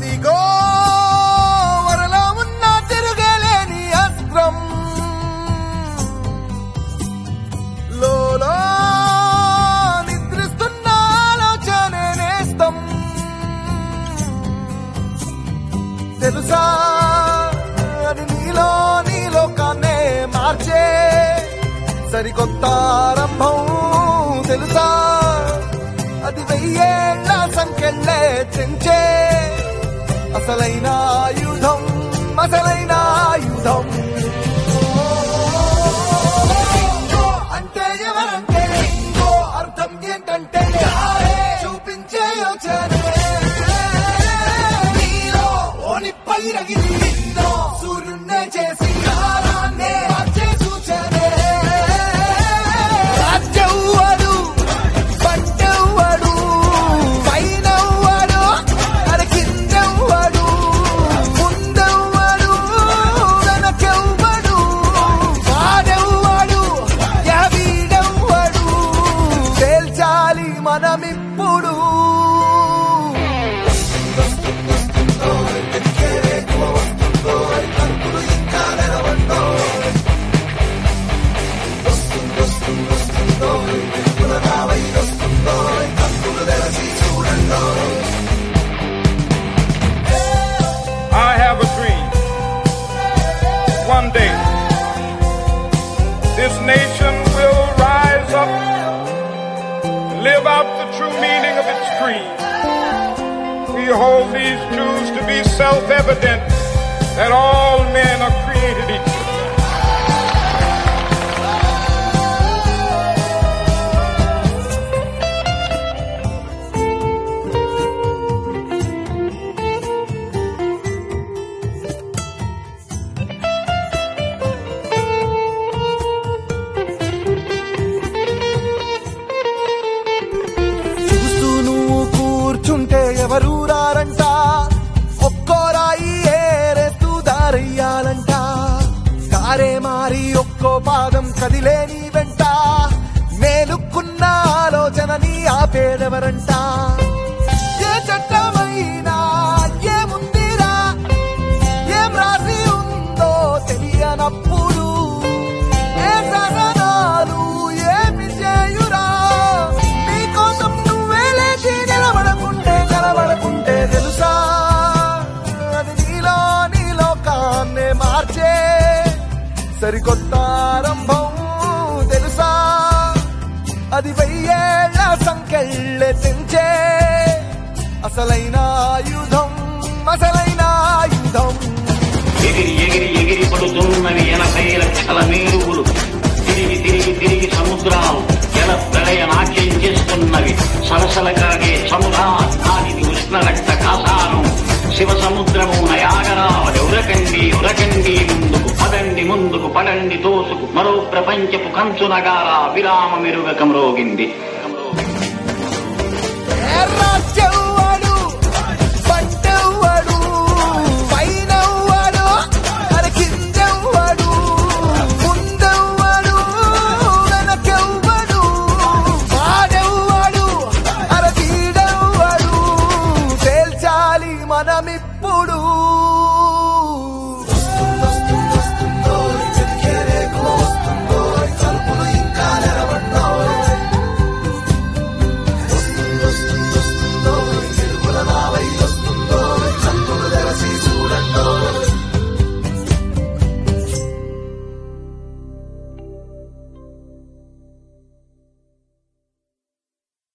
అదిగో వరలో ఉన్న తిరుగలేని అస్త్రం లోలో నిద్రిస్తున్న ఆలోచనే నేస్తం తెలుసా అది నీలో నీ లోకాన్నే మార్చే సరికొత్త ఆరంభం తెలుసా అది వెయ్యేళ్ల సంఖ్యలే తెంచే అసలైన ఆయుధం అసలైన ఆయుధం అంటే ఎవరంటే ఇంకో అర్థం ఏంటంటే యారే చూపించే యోచనే నీలో ఓని పైరగిరి నిన్నో సూర్యున్నే చేసి కాలాన్నే మార్చే సూచనే రాజ్యవ్వడు పంటవ్వడు పైనవ్వడు అరకిందవ్వడు ముందవ్వడు వెనకెవ్వడు వాడెవ్వడు ఎవీడెవ్వడు తేల్చాలి మనమిప్పుడు I have a dream. One day, this nation will rise up, live out the true meaning of its creed. We hold these truths to be self evident that all men are created equal. చూస్తూ నువ్వు కూర్చుంటే ఎవరు రారంట ఒక్కో రాయి ఏరేస్తూ దారయ్యాలంట కారే మారి ఒక్కో పాదం కదిలే నీ వెంట మేలుకున్న ఆలోచనని ఆపేదెవరంట ఏ చట్టమైనా ఏముందిరా ఏం రాసి ఉందో తెలియనప్పుడు ఏ శాసనాలు ఏమి చేయురా నీకోసం నువ్వే లేచి నిలబడకుంటే కలబడకుంటే తెలుసా అది నీలో నీ లోకాన్నే మార్చే సరికొత్త ఆరంభం తెలుసా అది వెయ్యేళ్ల సంఖ్యళ్ళే తెంచే అసలైన ఆయుధం అసలైన ఆయుధం ఎగిరి ఎగిరి ఎగిరి పడుతున్నవి ఎనభై లక్షల మేరువులు తిరిగి తిరిగి తిరిగి సముద్రాలు జల ప్రళయ నాట్యం చేస్తున్నవి సలసల కాగే సముద్రాది ఉష్ణ రక్త కాసారం శివ సముద్రము నయాగరావలి ఉరకండి ఉరకండి ముందుకు పదండి ముందుకు పడండి తోసుకు మరో ప్రపంచపు కంచు నగారా విరామ మెరుగకం రోగింది